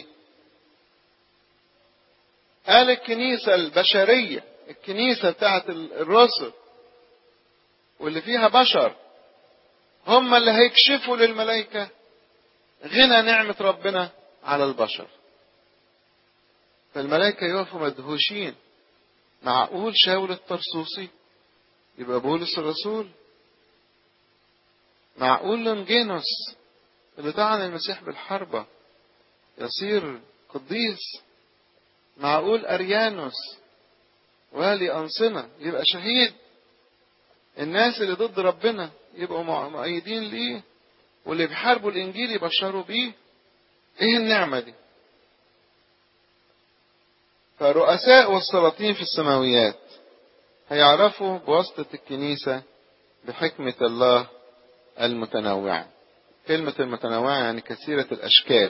قال الكنيسة البشرية الكنيسة بتاعت الرسل واللي فيها بشر هم اللي هيكشفوا للملائكة غنى نعمة ربنا على البشر فالملائكة يقفوا مدهوشين معقول شاول الطرسوسي يبقى بولس الرسول معقول لونجينوس اللي طعن المسيح بالحربة يصير قديس معقول أريانوس والي أنصنة يبقى شهيد الناس اللي ضد ربنا يبقوا مؤيدين ليه واللي بيحاربوا الإنجيل يبشروا بيه إيه النعمة دي فالرؤساء والسلاطين في السماويات هيعرفوا بواسطة الكنيسة بحكمة الله المتنوعة كلمة المتنوعة يعني كثيرة الأشكال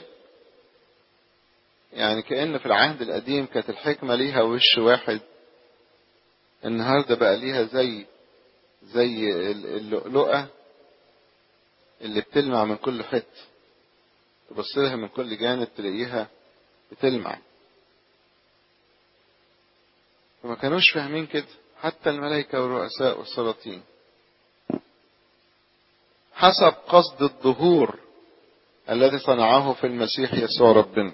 يعني كأن في العهد القديم كانت الحكمة ليها وش واحد النهاردة بقى ليها زي زي اللؤلؤة اللي بتلمع من كل حتة تبص لها من كل جانب تلاقيها بتلمع فما كانوش فاهمين كده حتى الملائكة والرؤساء والسلاطين حسب قصد الظهور الذي صنعه في المسيح يسوع ربنا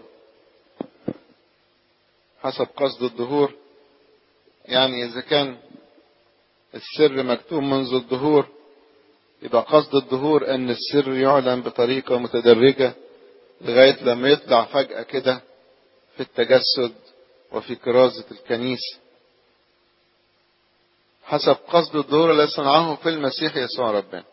حسب قصد الظهور يعني إذا كان السر مكتوب منذ الظهور يبقى قصد الظهور أن السر يعلن بطريقة متدرجة لغاية لما يطلع فجأة كده في التجسد وفي كرازة الكنيسة حسب قصد الظهور الذي صنعه في المسيح يسوع ربنا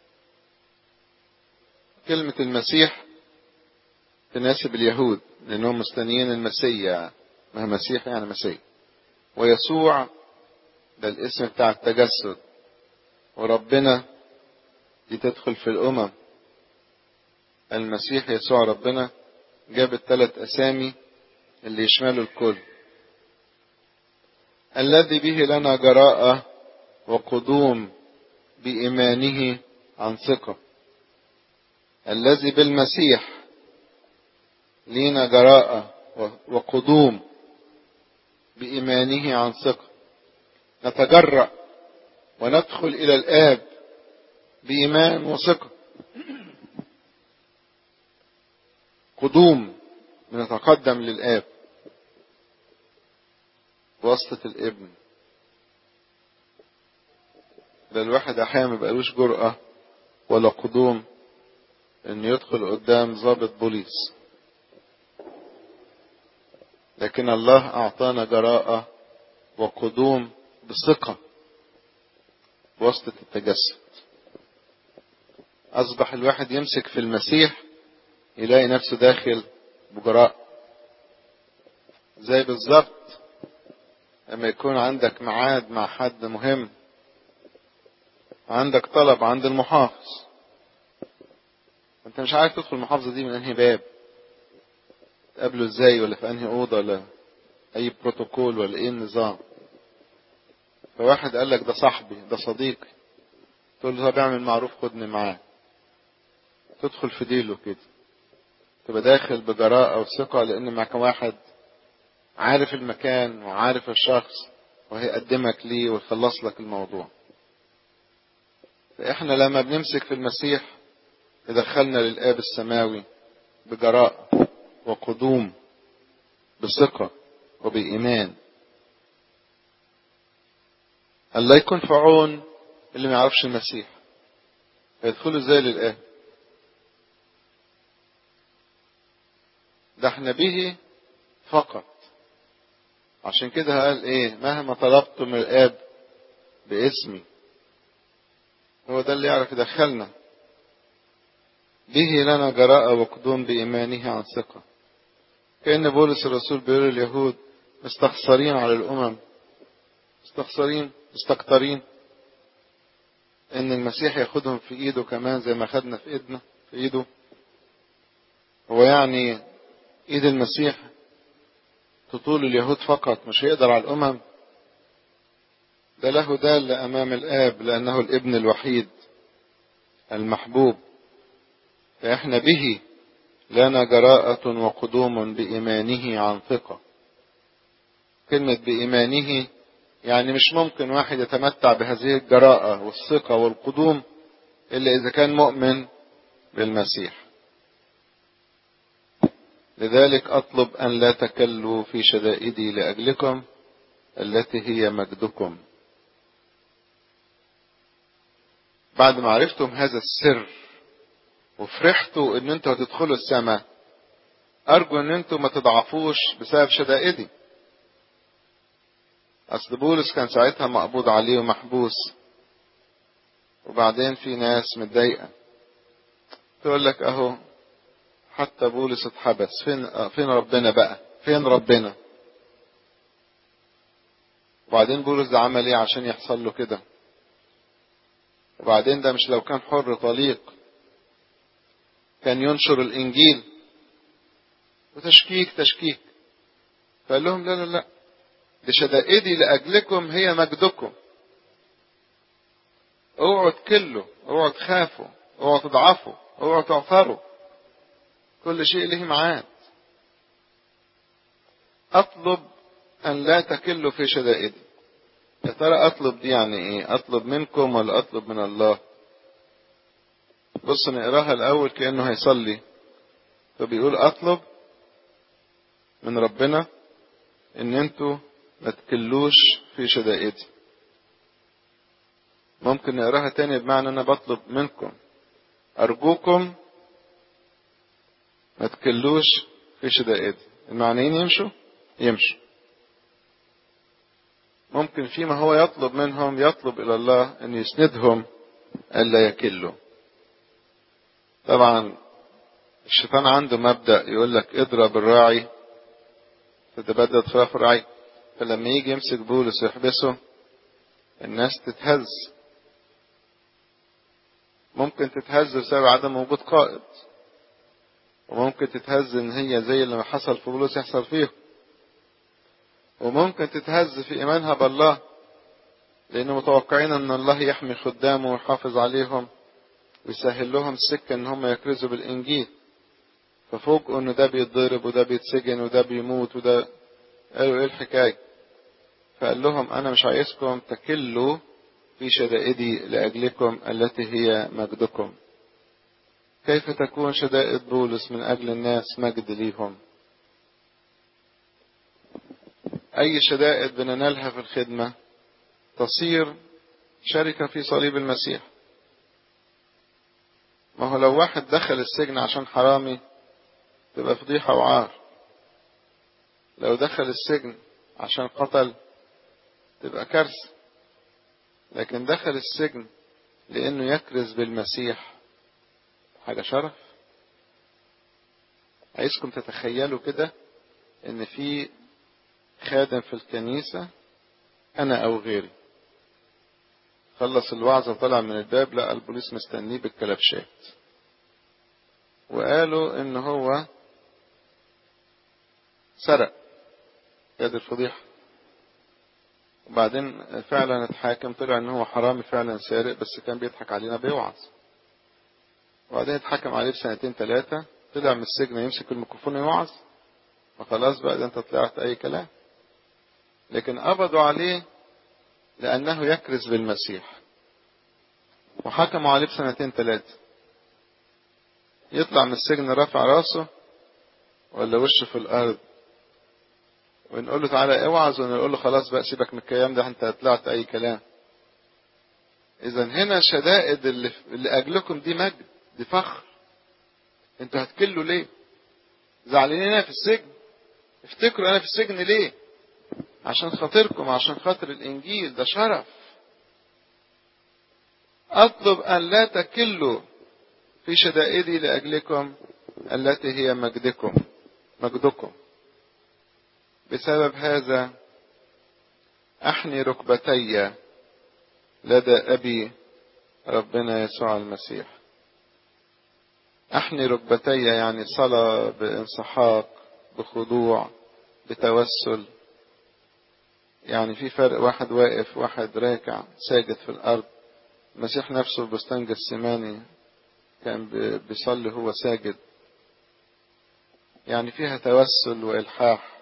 كلمة المسيح تناسب اليهود لأنهم مستنيين المسيح ما هو مسيح يعني مسيح ويسوع ده الاسم بتاع التجسد وربنا دي تدخل في الأمم المسيح يسوع ربنا جاب الثلاث أسامي اللي يشملوا الكل الذي به لنا جراءة وقدوم بإيمانه عن ثقة الذي بالمسيح لينا جراءة وقدوم بإيمانه عن ثقة نتجرأ وندخل إلى الآب بإيمان وثقة قدوم بنتقدم للآب بواسطة الابن ده الواحد أحيانا ما بقالوش جرأة ولا قدوم إن يدخل قدام ضابط بوليس لكن الله أعطانا جراءة وقدوم بثقة بواسطة التجسد أصبح الواحد يمسك في المسيح يلاقي نفسه داخل بجراء زي بالظبط لما يكون عندك ميعاد مع حد مهم عندك طلب عند المحافظ انت مش عارف تدخل المحافظة دي من انهي باب تقابله ازاي ولا في انهي اوضة ولا اي بروتوكول ولا ايه النظام فواحد قال لك ده صاحبي ده صديقي تقول له طب اعمل معروف خدني معاه تدخل في ديله كده تبقى داخل بجراءة وثقة لان معك واحد عارف المكان وعارف الشخص وهيقدمك ليه ويخلص لك الموضوع فاحنا لما بنمسك في المسيح يدخلنا للآب السماوي بجراءة وقدوم بثقة وبإيمان الله يكون في عون اللي ما يعرفش المسيح هيدخلوا ازاي للآب ده احنا به فقط عشان كده قال ايه مهما طلبتم من الآب باسمي هو ده اللي يعرف يدخلنا به لنا جراءة وقدوم بإيمانه عن ثقة كأن بولس الرسول بيقول اليهود مستخسرين على الأمم مستخسرين مستكترين إن المسيح ياخدهم في إيده كمان زي ما خدنا في إيدنا في إيده هو يعني إيد المسيح تطول اليهود فقط مش هيقدر على الأمم ده له دال أمام الآب لأنه الابن الوحيد المحبوب فإحنا به لنا جراءة وقدوم بإيمانه عن ثقة كلمة بإيمانه يعني مش ممكن واحد يتمتع بهذه الجراءة والثقة والقدوم إلا إذا كان مؤمن بالمسيح لذلك أطلب أن لا تكلوا في شدائدي لأجلكم التي هي مجدكم بعد ما عرفتم هذا السر وفرحتوا ان انتوا هتدخلوا السماء ارجو ان انتوا ما تضعفوش بسبب شدائدي اصل بولس كان ساعتها مقبوض عليه ومحبوس وبعدين في ناس متضايقه تقول لك اهو حتى بولس اتحبس فين فين ربنا بقى فين ربنا وبعدين بولس ده عمل ايه عشان يحصل له كده وبعدين ده مش لو كان حر طليق كان ينشر الانجيل وتشكيك تشكيك فقال لهم لا لا لا دي شدائدي لاجلكم هي مجدكم اوعوا تكلوا اوعوا تخافوا اوعوا تضعفوا اوعوا تعثروا كل شيء له معاد اطلب ان لا تكلوا في شدائدي يا ترى اطلب دي يعني ايه اطلب منكم ولا اطلب من الله بص نقراها الاول كانه هيصلي فبيقول اطلب من ربنا ان انتوا ما تكلوش في شدائدي ممكن نقراها تاني بمعنى انا بطلب منكم ارجوكم ما تكلوش في شدائدي المعنيين يمشوا يمشوا ممكن فيما هو يطلب منهم يطلب الى الله ان يسندهم الا يكلوا طبعا الشيطان عنده مبدأ يقول لك اضرب الراعي تتبدد خلاف الراعي فلما يجي يمسك بولس ويحبسه الناس تتهز ممكن تتهز بسبب عدم وجود قائد وممكن تتهز ان هي زي اللي حصل في بولس يحصل فيه وممكن تتهز في ايمانها بالله لان متوقعين ان الله يحمي خدامه ويحافظ عليهم ويسهل لهم السكة ان هم يكرزوا بالانجيل ففوجئوا ان ده بيتضرب وده بيتسجن وده بيموت وده قالوا ايه الحكاية فقال لهم انا مش عايزكم تكلوا في شدائدي لاجلكم التي هي مجدكم كيف تكون شدائد بولس من اجل الناس مجد ليهم اي شدائد بننالها في الخدمة تصير شركة في صليب المسيح ما هو لو واحد دخل السجن عشان حرامي تبقى فضيحة وعار لو دخل السجن عشان قتل تبقى كارثة لكن دخل السجن لأنه يكرز بالمسيح حاجة شرف عايزكم تتخيلوا كده ان في خادم في الكنيسة انا او غيري خلص الوعظة طلع من الباب لقى البوليس مستنيه بالكلبشات وقالوا ان هو سرق يد الفضيحة وبعدين فعلا اتحاكم طلع ان هو حرامي فعلا سارق بس كان بيضحك علينا بيوعظ وبعدين اتحكم عليه بسنتين ثلاثة طلع من السجن يمسك الميكروفون يوعظ فخلاص بقى ده انت طلعت اي كلام لكن قبضوا عليه لانه يكرز بالمسيح وحكموا عليه بسنتين ثلاثة يطلع من السجن رافع راسه ولا وشه في الارض ونقول له تعالى اوعظ ونقول له خلاص بقى سيبك من الكلام ده انت طلعت اي كلام اذا هنا الشدائد اللي, اللي اجلكم دي مجد دي فخر انتوا هتكلوا ليه زعلانين انا في السجن افتكروا انا في السجن ليه عشان خاطركم عشان خاطر الانجيل ده شرف اطلب ان لا تكلوا في شدائدي لاجلكم التي هي مجدكم مجدكم بسبب هذا احني ركبتي لدى ابي ربنا يسوع المسيح احني ركبتي يعني صلاة بانسحاق بخضوع بتوسل يعني في فرق واحد واقف واحد راكع ساجد في الارض المسيح نفسه بستان جسماني كان بيصلي هو ساجد يعني فيها توسل والحاح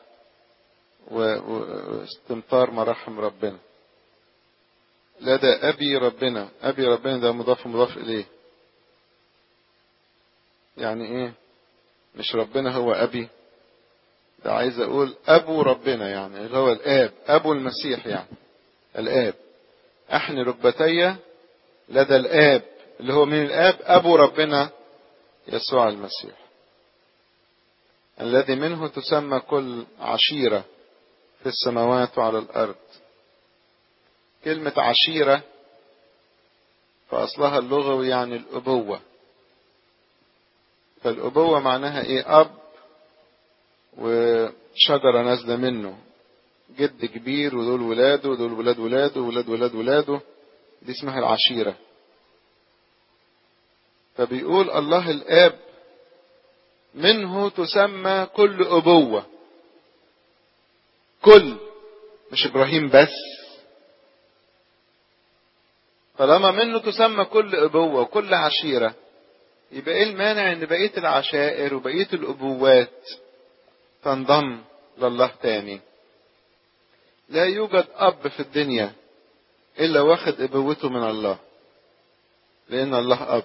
واستمطار مراحم ربنا لا ده ابي ربنا ابي ربنا ده مضاف مضاف اليه يعني ايه مش ربنا هو ابي ده عايز اقول ابو ربنا يعني اللي هو الاب ابو المسيح يعني الاب احني ركبتي لدى الاب اللي هو من الاب ابو ربنا يسوع المسيح الذي منه تسمى كل عشيرة في السماوات وعلى الارض كلمة عشيرة فاصلها اللغوي يعني الابوة فالابوة معناها ايه اب وشجرة نازلة منه جد كبير ودول ولاده ودول ولاد ولاده ولاد ولاد ولاده دي اسمها العشيرة فبيقول الله الآب منه تسمى كل أبوة كل مش إبراهيم بس طالما منه تسمى كل أبوة وكل عشيرة يبقى إيه المانع إن بقية العشائر وبقية الأبوات تنضم لله تاني لا يوجد أب في الدنيا إلا واخد أبوته من الله لأن الله أب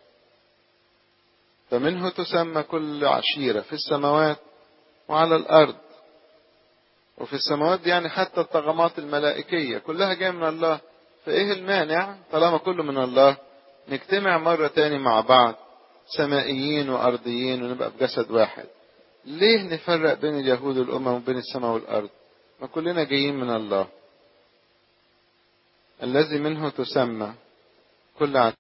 فمنه تسمى كل عشيرة في السماوات وعلى الأرض وفي السماوات دي يعني حتى الطغمات الملائكية كلها جاية من الله فإيه المانع طالما كله من الله نجتمع مرة تاني مع بعض سمائيين وأرضيين ونبقى بجسد واحد ليه نفرق بين اليهود والأمم وبين السماء والأرض ما كلنا جايين من الله الذي منه تسمى كل